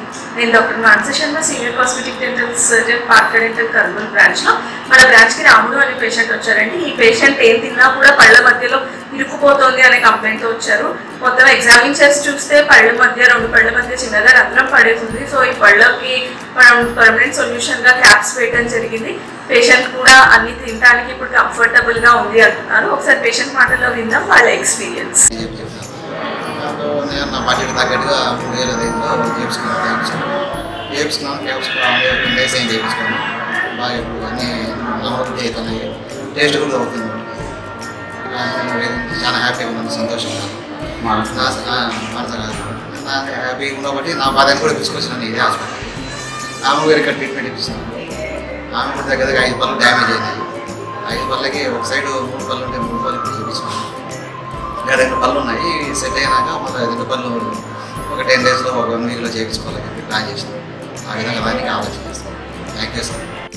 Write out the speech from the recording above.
నేను doctor Mansa Sharma senior cosmetic dental surgeon park dental Kurnool బ్రాంచ్లో మన బ్రాంచ్కి రాముడు అనే పేషెంట్ వచ్చారండి ఈ పేషెంట్ ఏం తిన్నా కూడా పళ్ళ మధ్యలో ఇరుక్కుపోతుంది అనే కంప్లైంట్తో వచ్చారు మొత్తం ఎగ్జామిన్ చేసి చూస్తే పళ్ళ మధ్య రెండు పళ్ళ మధ్య చిన్నగా రంధ్రం పడేస్తుంది సో ఈ పళ్ళకి మనం పర్మనెంట్ సొల్యూషన్గా క్యాప్స్ వేయడం జరిగింది పేషెంట్ కూడా అన్ని తినడానికి ఇప్పుడు కంఫర్టబుల్గా ఉంది అంటున్నారు ఒకసారి పేషెంట్ మాటల్లో విందాం వాళ్ళ ఎక్స్పీరియన్స్ నాకు నేను నా బడ్జెట్ తగ్గట్టుగా మూడు వేల ఐదులో చేయించుకున్నాను చేయించుకున్నాను చేయించుకున్నాను చేయించుకున్నాను లేసేం చేయించుకున్నాను బాగా ఇప్పుడు అన్నీ నమ్మకం అవుతున్నాయి టేస్ట్ కూడా అవుతుంది ఆ, చాలా హ్యాపీగా ఉన్నాను సంతోషంగా నా మనసు కాదు నాకు హ్యాపీగా ఉన్న బట్టి నా బాధని కూడా తీసుకొచ్చినాను ఇదే హాస్పిటల్ ఆమె గారు ఇక్కడ ట్రీట్మెంట్ ఇప్పిస్తున్నాను ఆమె కూడా దగ్గర దగ్గర ఐదు పళ్ళు డ్యామేజ్ అయినాయి ఐదు పళ్ళకి ఒక సైడ్ మూడు పళ్ళు ఉంటే మూడు పళ్ళు ఇప్పుడు చూపించినాను ఇంకా రెండు పళ్ళు ఉన్నాయి సెట్ అయినాక మళ్ళీ రెండు పళ్ళు ఒక టెన్ డేస్లో ఒక వన్ వీక్లో చేయించుకోవాలని చెప్పి ప్లాన్ చేసినాం ఆ విధంగా దానికి ఆలోచన చేస్తాం థ్యాంక్ యూ సార్